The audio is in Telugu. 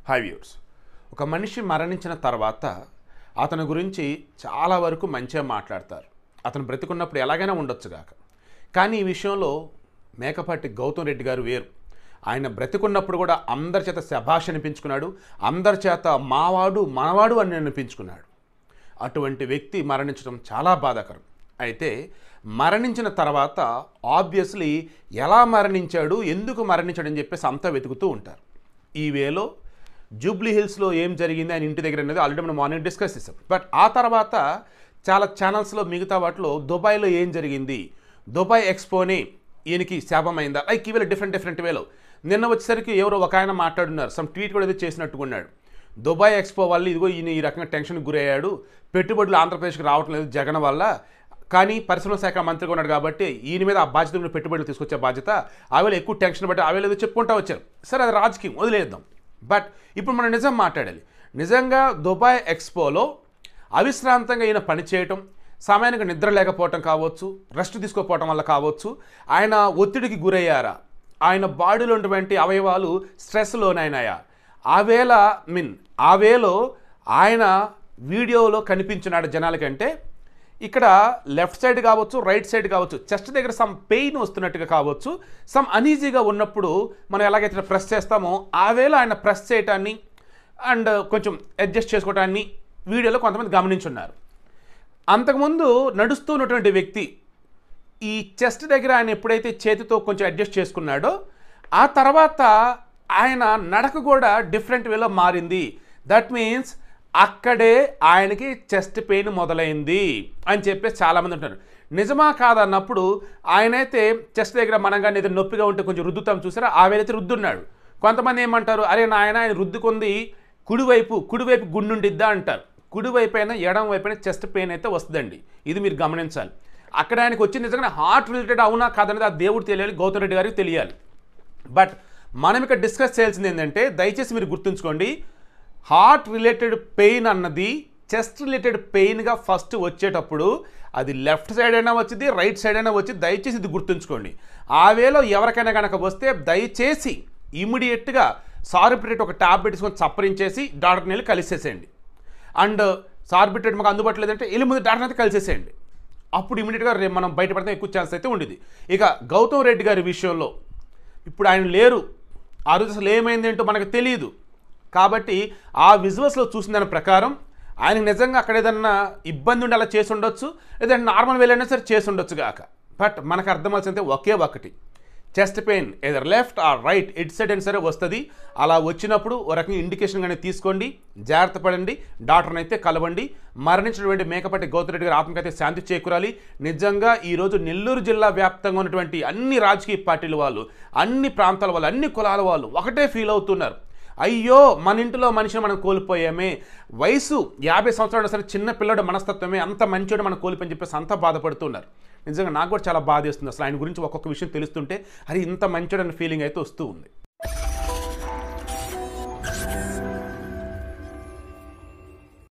హై వ్యూర్స్ ఒక మనిషి మరణించిన తర్వాత అతని గురించి చాలా వరకు మంచిగా మాట్లాడతారు అతను బ్రతికున్నప్పుడు ఎలాగైనా ఉండొచ్చు కాక కానీ ఈ విషయంలో మేకపాటి గౌతమ్ రెడ్డి గారు వేరు ఆయన బ్రతికున్నప్పుడు కూడా అందరి చేత శభాష్ అనిపించుకున్నాడు అందరి చేత మావాడు మనవాడు అని అనిపించుకున్నాడు అటువంటి వ్యక్తి మరణించడం చాలా బాధాకరం అయితే మరణించిన తర్వాత ఆబ్వియస్లీ ఎలా మరణించాడు ఎందుకు మరణించాడు అని చెప్పేసి అంతా వెతుకుతూ ఉంటారు ఈ వేలో జూబ్లీ హిల్స్లో ఏం జరిగింది ఆయన ఇంటి దగ్గర అనేది ఆల్రెడీ మనం మార్నింగ్ డిస్కస్ చేసాం బట్ ఆ తర్వాత చాలా ఛానల్స్లో మిగతా వాటిలో దుబాయ్లో ఏం జరిగింది దుబాయ్ ఎక్స్పోని ఈయనకి శాపమైందా లైక్ ఇవాళ డిఫరెంట్ డిఫరెంట్ వేలో నిన్న వచ్చేసరికి ఎవరో ఒక ఆయన మాట్లాడున్నారు సమ్ ట్వీట్ కూడా ఏదో చేసినట్టుగా ఉన్నాడు దుబాయ్ ఎక్స్పో వల్ల ఇదిగో ఈయన ఈ రకంగా టెన్షన్కి గురయ్యాడు పెట్టుబడులు ఆంధ్రప్రదేశ్కి రావటం లేదు జగన్ వల్ల కానీ పరిశ్రమల శాఖ మంత్రిగా ఉన్నాడు కాబట్టి ఈయన మీద ఆ బాధ్యత మీద పెట్టుబడులు తీసుకొచ్చే బాధ్యత ఆవేళ ఎక్కువ టెన్షన్ బట్టి ఆవేళ ఏదో చెప్పుకుంటా వచ్చారు సరే అది రాజకీయం వదిలేద్దాం బట్ ఇప్పుడు మనం నిజం మాట్లాడాలి నిజంగా దుబాయ్ ఎక్స్పోలో అవిశ్రాంతంగా ఈయన పనిచేయటం సమయానికి నిద్ర లేకపోవటం కావచ్చు రెస్ట్ తీసుకోకపోవటం వల్ల కావచ్చు ఆయన ఒత్తిడికి గురయ్యారా ఆయన బాడీలో ఉన్నటువంటి అవయవాలు స్ట్రెస్ లోనైనాయా ఆ వేళ మీన్ ఆ వేలో ఆయన వీడియోలో కనిపించినాడు జనాలకంటే ఇక్కడ లెఫ్ట్ సైడ్ కావచ్చు రైట్ సైడ్ కావచ్చు చెస్ట్ దగ్గర సమ్ పెయిన్ వస్తున్నట్టుగా కావచ్చు సమ్ అనీజీగా ఉన్నప్పుడు మనం ఎలాగైతే ప్రెస్ చేస్తామో ఆ వేళ ఆయన ప్రెస్ చేయటాన్ని అండ్ కొంచెం అడ్జస్ట్ చేసుకోవటాన్ని వీడియోలో కొంతమంది గమనించున్నారు అంతకుముందు నడుస్తూ ఉన్నటువంటి వ్యక్తి ఈ చెస్ట్ దగ్గర ఆయన ఎప్పుడైతే చేతితో కొంచెం అడ్జస్ట్ చేసుకున్నాడో ఆ తర్వాత ఆయన నడక కూడా డిఫరెంట్ వేలో మారింది దట్ మీన్స్ అక్కడే ఆయనకి చెస్ట్ పెయిన్ మొదలైంది అని చెప్పేసి చాలామంది ఉంటారు నిజమా కాదన్నప్పుడు ఆయనైతే చెస్ట్ దగ్గర మనం కానీ ఏదైనా నొప్పిగా ఉంటే కొంచెం రుద్దుతాం చూసారా ఆ వేలైతే రుద్దున్నాడు కొంతమంది ఏమంటారు అరే నాయన ఆయన రుద్దుకుంది కుడివైపు కుడివైపు గుండుండిద్దా అంటారు కుడివైపు అయినా ఎడం వైపు అయినా చెస్ట్ పెయిన్ అయితే వస్తుందండి ఇది మీరు గమనించాలి అక్కడ ఆయనకు వచ్చింది నిజంగా హార్ట్ రిలేటెడ్ అవునా కాదనేది ఆ దేవుడు తెలియాలి గౌతమ్ రెడ్డి గారికి తెలియాలి బట్ మనం ఇక్కడ డిస్కస్ చేయాల్సింది ఏంటంటే దయచేసి మీరు గుర్తుంచుకోండి హార్ట్ రిలేటెడ్ పెయిన్ అన్నది చెస్ట్ రిలేటెడ్ పెయిన్గా ఫస్ట్ వచ్చేటప్పుడు అది లెఫ్ట్ సైడ్ అయినా వచ్చింది రైట్ సైడ్ అయినా వచ్చి దయచేసి ఇది గుర్తుంచుకోండి ఆ వేలో ఎవరికైనా కనుక వస్తే దయచేసి ఇమీడియట్గా సార్బిట్రేట్ ఒక టాబ్లెట్ తీసుకొని చప్పరించేసి డాక్టర్ని వెళ్ళి కలిసేసేయండి అండ్ సార్బిట్రేట్ మాకు అందుబాటులో లేదంటే వెళ్ళి ముందు డాక్టర్ అయితే కలిసేసేయండి అప్పుడు ఇమీడియట్గా రేపు మనం బయటపడితే ఎక్కువ ఛాన్స్ అయితే ఉండేది ఇక గౌతమ్ రెడ్డి గారి విషయంలో ఇప్పుడు ఆయన లేరు ఆ రోజు అసలు ఏమైంది ఏంటో మనకు తెలియదు కాబట్టి ఆ విజువల్స్లో చూసిన దాని ప్రకారం ఆయనకు నిజంగా అక్కడ ఏదన్నా ఇబ్బంది ఉండి అలా చేసి ఉండొచ్చు లేదంటే నార్మల్ వెళ్ళైనా సరే చేసి ఉండొచ్చు కాక బట్ మనకు అర్థమవుతుంది ఒకే ఒకటి chest pain either left or right it side అయినా సరే వస్తుంది అలా వచ్చినప్పుడు ఒక రకంగా ఇండికేషన్ కానీ తీసుకోండి జాగ్రత్త పడండి డాక్టర్ని అయితే కలవండి మరణించినటువంటి మేకపట్టి గౌతమ్ రెడ్డి గారి ఆత్మకైతే శాంతి చేకూరాలి నిజంగా ఈరోజు నెల్లూరు జిల్లా వ్యాప్తంగా ఉన్నటువంటి అన్ని రాజకీయ పార్టీల వాళ్ళు అన్ని ప్రాంతాల వాళ్ళు అన్ని కులాల వాళ్ళు ఒకటే ఫీల్ అవుతున్నారు అయ్యో మన ఇంటిలో మనిషిని మనం కోల్పోయామే వయసు యాభై సంవత్సరాలు సరే చిన్న పిల్లడు మనస్తత్వమే అంత మంచోడు మనం కోల్పోయని చెప్పేసి అంతా బాధపడుతున్నారు నిజంగా నాకు కూడా చాలా బాధ వేస్తుంది అసలు ఆయన గురించి ఒక్కొక్క విషయం తెలుస్తుంటే అది ఇంత మంచోడన్న ఫీలింగ్ అయితే వస్తూ ఉంది